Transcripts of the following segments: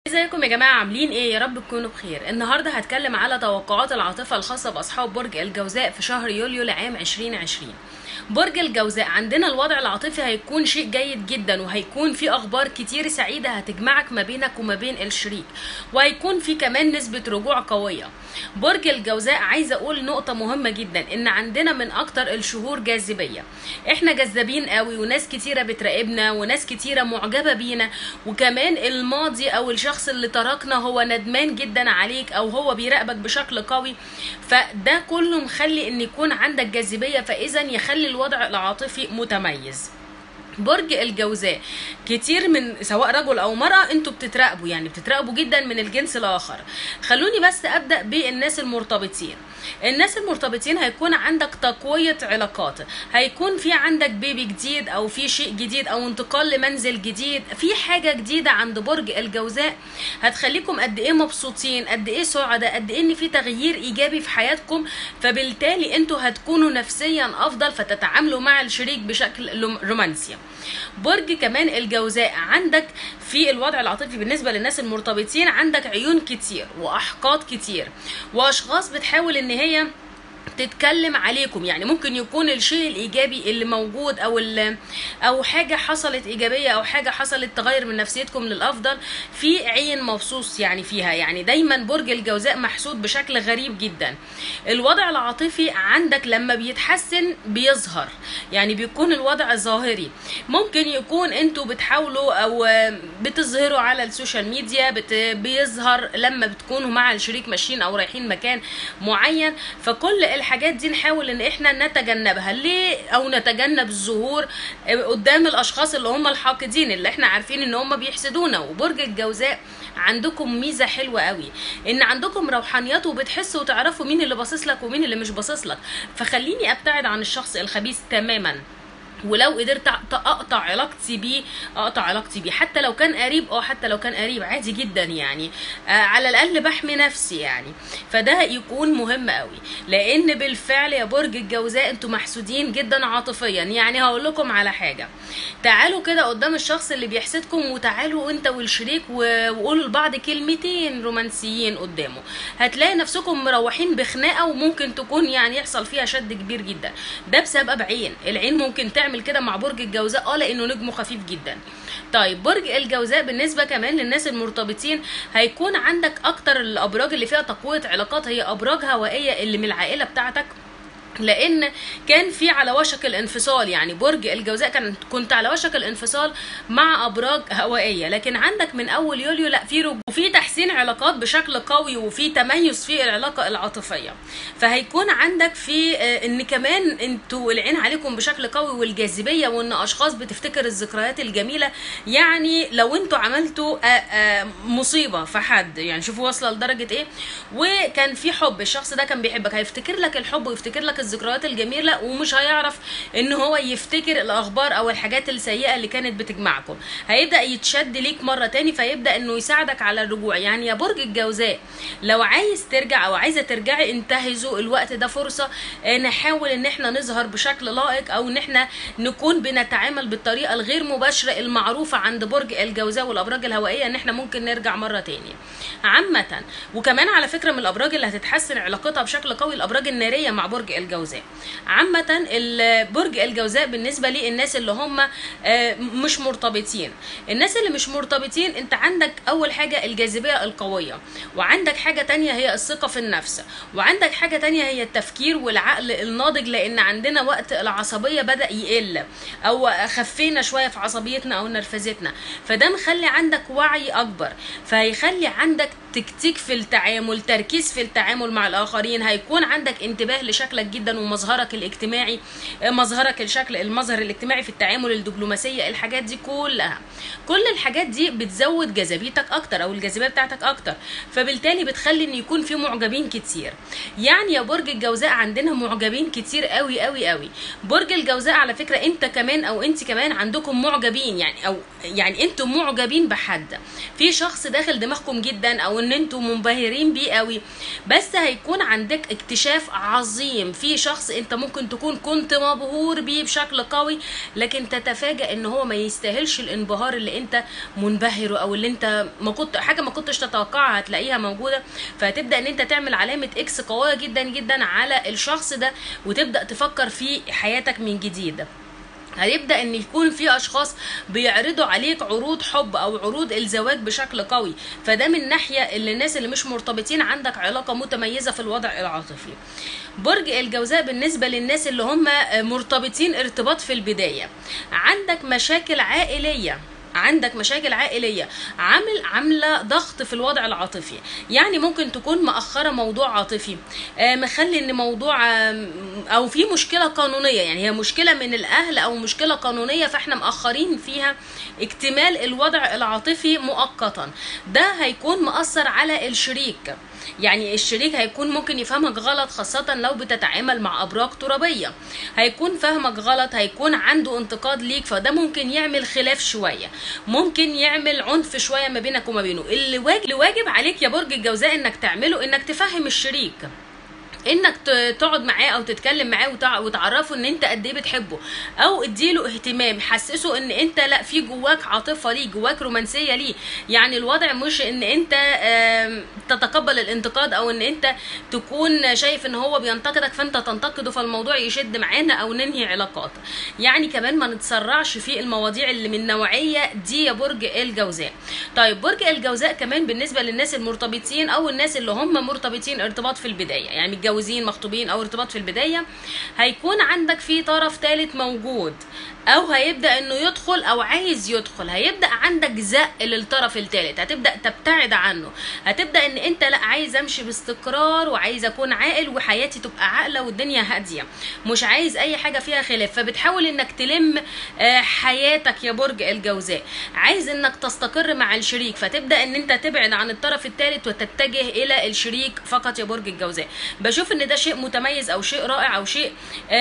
ازيكم يا جماعه عاملين ايه يا رب تكونوا بخير النهارده هتكلم على توقعات العاطفه الخاصه باصحاب برج الجوزاء في شهر يوليو لعام 2020 برج الجوزاء عندنا الوضع العاطفي هيكون شيء جيد جدا وهيكون في اخبار كتير سعيده هتجمعك ما بينك وما بين الشريك وهيكون في كمان نسبه رجوع قويه برج الجوزاء عايزه اقول نقطه مهمه جدا ان عندنا من اكتر الشهور جاذبيه احنا جذابين قوي وناس كتيره بتراقبنا وناس كتيره معجبه بينا وكمان الماضي او الشخص اللي تركنا هو ندمان جدا عليك او هو بيراقبك بشكل قوي فده كله مخلي ان يكون عندك جاذبيه فاذا يخلي الوضع العاطفي متميز برج الجوزاء كتير من سواء رجل او مرأة انتوا بتتراقبوا يعني بتتراقبوا جدا من الجنس الاخر خلوني بس ابدأ بالناس المرتبطين الناس المرتبطين هيكون عندك تقوية علاقات هيكون في عندك بيبي جديد او في شيء جديد او انتقال لمنزل جديد في حاجة جديدة عند برج الجوزاء هتخليكم قد ايه مبسوطين قد ايه سعداء قد ايه ان في تغيير ايجابي في حياتكم فبالتالي انتوا هتكونوا نفسيا افضل فتتعاملوا مع الشريك بشكل رومانسي برج كمان الجوزاء عندك في الوضع العاطفي بالنسبة للناس المرتبطين عندك عيون كتير وأحقاد كتير وأشخاص بتحاول إن هي تتكلم عليكم يعني ممكن يكون الشيء الايجابي اللي موجود او او حاجه حصلت ايجابيه او حاجه حصلت تغير من نفسيتكم للافضل في عين مبسوط يعني فيها يعني دايما برج الجوزاء محسود بشكل غريب جدا الوضع العاطفي عندك لما بيتحسن بيظهر يعني بيكون الوضع ظاهري ممكن يكون انتوا بتحاولوا او بتظهروا على السوشيال ميديا بت... بيظهر لما بتكونوا مع الشريك ماشيين او رايحين مكان معين فكل الحاجات دي نحاول ان احنا نتجنبها ليه او نتجنب الظهور قدام الاشخاص اللي هم الحاقدين اللي احنا عارفين ان هم بيحسدونا وبرج الجوزاء عندكم ميزه حلوه قوي ان عندكم روحانيات وبتحسوا وتعرفوا مين اللي باصص لك ومين اللي مش باصص لك فخليني ابتعد عن الشخص الخبيث تماما ولو قدرت اقطع علاقتي بيه اقطع علاقتي بيه حتى لو كان قريب اه حتى لو كان قريب عادي جدا يعني آه على الاقل بحمي نفسي يعني فده يكون مهم قوي لان بالفعل يا برج الجوزاء انتوا محسودين جدا عاطفيا يعني هقول لكم على حاجه تعالوا كده قدام الشخص اللي بيحسدكم وتعالوا انت والشريك وقولوا لبعض كلمتين رومانسيين قدامه هتلاقي نفسكم مروحين بخناقه وممكن تكون يعني يحصل فيها شد كبير جدا ده بسبب عين العين ممكن تعمل تعمل كده مع برج الجوزاء اه لانه نجمه خفيف جدا طيب برج الجوزاء بالنسبه كمان للناس المرتبطين هيكون عندك اكتر الابراج اللي فيها تقويه علاقات هي ابراج هوائيه اللي من العائله بتاعتك لان كان في على وشك الانفصال يعني برج الجوزاء كان كنت على وشك الانفصال مع ابراج هوائيه لكن عندك من اول يوليو لا في رجوع وفي تحسين علاقات بشكل قوي وفي تميز في العلاقه العاطفيه فهيكون عندك في ان كمان انتوا العين عليكم بشكل قوي والجاذبيه وان اشخاص بتفتكر الذكريات الجميله يعني لو انتوا عملتوا مصيبه في حد يعني شوفوا واصله لدرجه ايه وكان في حب الشخص ده كان بيحبك هيفتكر لك الحب ويفتكر لك الذكريات الجميله ومش هيعرف ان هو يفتكر الاخبار او الحاجات السيئه اللي كانت بتجمعكم هيبدا يتشد ليك مره تاني فيبدا انه يساعدك على الرجوع يعني يا برج الجوزاء لو عايز ترجع او عايزه ترجعي انتهزوا الوقت ده فرصه نحاول ان احنا نظهر بشكل لائق او ان احنا نكون بنتعامل بالطريقه الغير مباشره المعروفه عند برج الجوزاء والابراج الهوائيه ان احنا ممكن نرجع مره تاني عامه وكمان على فكره من الابراج اللي هتتحسن علاقتها بشكل قوي الابراج الناريه مع برج الجوزاء عامة برج الجوزاء بالنسبة للناس اللي هم مش مرتبطين الناس اللي مش مرتبطين انت عندك اول حاجة الجاذبية القوية وعندك حاجة تانية هي الثقة في النفس وعندك حاجة تانية هي التفكير والعقل الناضج لان عندنا وقت العصبية بدأ يقل او خفينا شوية في عصبيتنا او نرفزتنا فده مخلي عندك وعي اكبر فهيخلي عندك تكتيك في التعامل تركيز في التعامل مع الاخرين هيكون عندك انتباه لشكلك جدا ومظهرك الاجتماعي مظهرك الشكل المظهر الاجتماعي في التعامل الدبلوماسيه الحاجات دي كلها كل الحاجات دي بتزود جاذبيتك اكتر او الجاذبيه بتاعتك اكتر فبالتالي بتخلي ان يكون في معجبين كتير يعني يا برج الجوزاء عندنا معجبين كتير قوي قوي قوي برج الجوزاء على فكره انت كمان او انت كمان عندكم معجبين يعني او يعني انتم معجبين بحد في شخص داخل دماغكم جدا او تحسوا ان انتوا منبهرين بيه قوي بس هيكون عندك اكتشاف عظيم في شخص انت ممكن تكون كنت مبهور بيه بشكل قوي لكن تتفاجأ ان هو ما يستاهلش الانبهار اللي انت منبهره او اللي انت ما كنت حاجه ما كنتش تتوقعها هتلاقيها موجوده فهتبدا ان انت تعمل علامه اكس قويه جدا جدا على الشخص ده وتبدا تفكر في حياتك من جديد هيبدا ان يكون في اشخاص بيعرضوا عليك عروض حب او عروض الزواج بشكل قوي فده من ناحيه اللي الناس اللي مش مرتبطين عندك علاقه متميزه في الوضع العاطفي برج الجوزاء بالنسبه للناس اللي هم مرتبطين ارتباط في البدايه عندك مشاكل عائليه عندك مشاكل عائليه عامل عامله ضغط في الوضع العاطفي يعني ممكن تكون مأخره موضوع عاطفي آه مخلي ان موضوع آه او في مشكله قانونيه يعني هي مشكله من الاهل او مشكله قانونيه فاحنا مأخرين فيها اكتمال الوضع العاطفي مؤقتا ده هيكون مأثر على الشريك يعني الشريك هيكون ممكن يفهمك غلط خاصة لو بتتعامل مع أبراج ترابية هيكون فهمك غلط هيكون عنده انتقاد ليك فده ممكن يعمل خلاف شوية ممكن يعمل عنف شوية ما بينك وما بينه اللي واجب, اللي واجب عليك يا برج الجوزاء انك تعمله انك تفهم الشريك انك تقعد معاه او تتكلم معاه وتعرفه ان انت قد ايه بتحبه او اديله اهتمام حسسه ان انت لا في جواك عاطفه ليه جواك رومانسيه ليه يعني الوضع مش ان انت تتقبل الانتقاد او ان انت تكون شايف ان هو بينتقدك فانت تنتقده فالموضوع يشد معانا او ننهي علاقات يعني كمان ما نتسرعش في المواضيع اللي من النوعيه دي يا برج الجوزاء طيب برج الجوزاء كمان بالنسبه للناس المرتبطين او الناس اللي هم مرتبطين ارتباط في البدايه يعني متجوزين مخطوبين او ارتباط في البدايه هيكون عندك في طرف ثالث موجود او هيبدا انه يدخل او عايز يدخل هيبدا عندك زق للطرف الثالث هتبدا تبتعد عنه هتبدا ان انت لا عايز امشي باستقرار وعايز اكون عاقل وحياتي تبقى عاقله والدنيا هاديه مش عايز اي حاجه فيها خلاف فبتحاول انك تلم حياتك يا برج الجوزاء عايز انك تستقر مع الشريك فتبدا ان انت تبعد عن الطرف الثالث وتتجه الى الشريك فقط يا برج الجوزاء بشوف ان ده شيء متميز او شيء رائع او شيء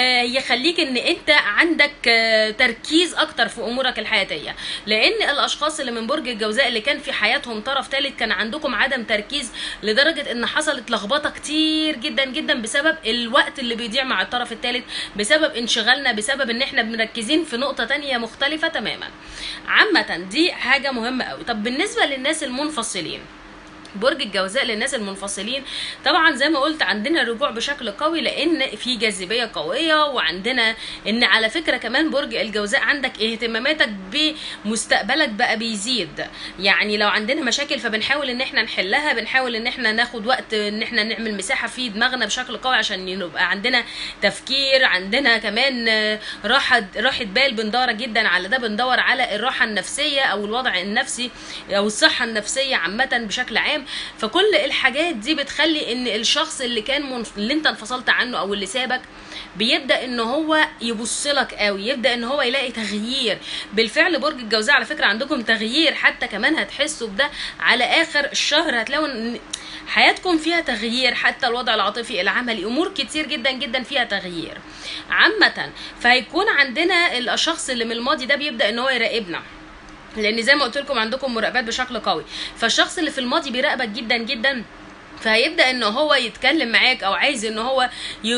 يخليك ان انت عندك تركيز اكتر في امورك الحياتيه لان الاشخاص اللي من برج الجوزاء اللي كان في حياتهم طرف ثالث كان عندكم عدم تركيز لدرجه ان حصلت لخبطه كتير جدا جدا بسبب الوقت اللي بيضيع مع الطرف الثالث بسبب انشغالنا بسبب ان احنا مركزين في نقطه تانية مختلفه تماما عامه دي حاجه مهمه قوي طب بالنسبه للناس المنفصلين برج الجوزاء للناس المنفصلين طبعا زي ما قلت عندنا رجوع بشكل قوي لان في جاذبيه قويه وعندنا ان على فكره كمان برج الجوزاء عندك اهتماماتك بمستقبلك بقى بيزيد يعني لو عندنا مشاكل فبنحاول ان احنا نحلها بنحاول ان احنا ناخد وقت ان احنا نعمل مساحه في دماغنا بشكل قوي عشان يبقى عندنا تفكير عندنا كمان راحه راحه بال بندور جدا على ده بندور على الراحه النفسيه او الوضع النفسي او الصحه النفسيه عامه بشكل عام فكل الحاجات دي بتخلي ان الشخص اللي كان منف... اللي انت انفصلت عنه او اللي سابك بيبدا ان هو يبص لك قوي يبدا ان هو يلاقي تغيير بالفعل برج الجوزاء على فكره عندكم تغيير حتى كمان هتحسوا بده على اخر الشهر هتلاقوا ان حياتكم فيها تغيير حتى الوضع العاطفي العملي امور كتير جدا جدا فيها تغيير عامه فهيكون عندنا الشخص اللي من الماضي ده بيبدا ان هو يراقبنا لان زي ما قلت لكم عندكم مراقبات بشكل قوي فالشخص اللي في الماضي بيراقبك جدا جدا فهيبدا ان هو يتكلم معاك او عايز ان هو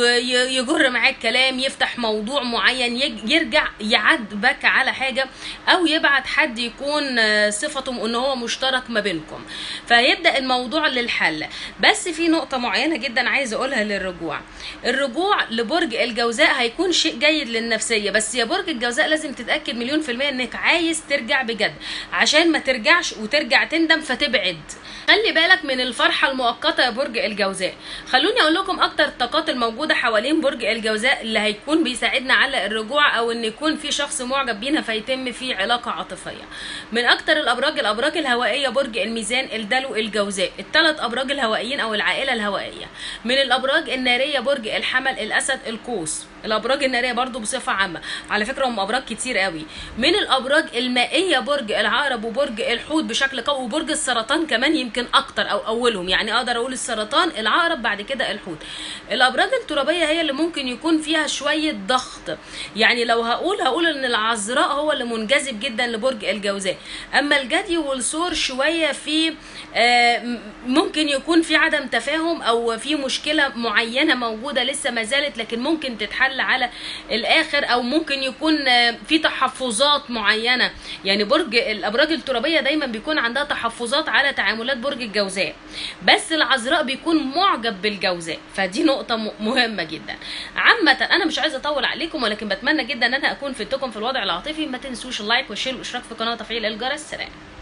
يجر معاك كلام يفتح موضوع معين يرجع يعاتبك على حاجه او يبعت حد يكون صفته ان هو مشترك ما بينكم فهيبدا الموضوع للحل بس في نقطه معينه جدا عايز اقولها للرجوع الرجوع لبرج الجوزاء هيكون شيء جيد للنفسيه بس يا برج الجوزاء لازم تتاكد مليون في الميه انك عايز ترجع بجد عشان ما ترجعش وترجع تندم فتبعد خلي بالك من الفرحه المؤقته يا برج الجوزاء خلوني اقول لكم اكتر الطاقات الموجوده حوالين برج الجوزاء اللي هيكون بيساعدنا على الرجوع او ان يكون في شخص معجب بينا فيتم في علاقه عاطفيه من اكتر الابراج الابراج الهوائيه برج الميزان الدلو الجوزاء الثلاث ابراج الهوائيين او العائله الهوائيه من الابراج الناريه برج الحمل الاسد القوس الابراج الناريه برضو بصفه عامه على فكره هم ابراج كتير قوي من الابراج المائيه برج العقرب وبرج الحوت بشكل قوي وبرج السرطان كمان يمكن اكتر او اولهم يعني اقدر اقول السرطان العقرب بعد كده الحوت الابراج الترابيه هي اللي ممكن يكون فيها شويه ضغط يعني لو هقول هقول ان العذراء هو اللي منجذب جدا لبرج الجوزاء اما الجدي والثور شويه في آه، م- ممكن يكون في عدم تفاهم او في مشكله معينه موجوده لسه ما زالت لكن ممكن تتحل على الاخر او ممكن يكون آه، في تحفظات معينه يعني برج الابراج الترابيه دايما بيكون عندها تحفظات على تعاملات برج الجوزاء بس العذراء بيكون معجب بالجوزاء فدي نقطه م- مهمه جدا عامه انا مش عايزه اطول عليكم ولكن بتمنى جدا ان انا اكون فدتكم في الوضع العاطفي ما تنسوش اللايك والشير والاشتراك في القناه وتفعيل الجرس سلام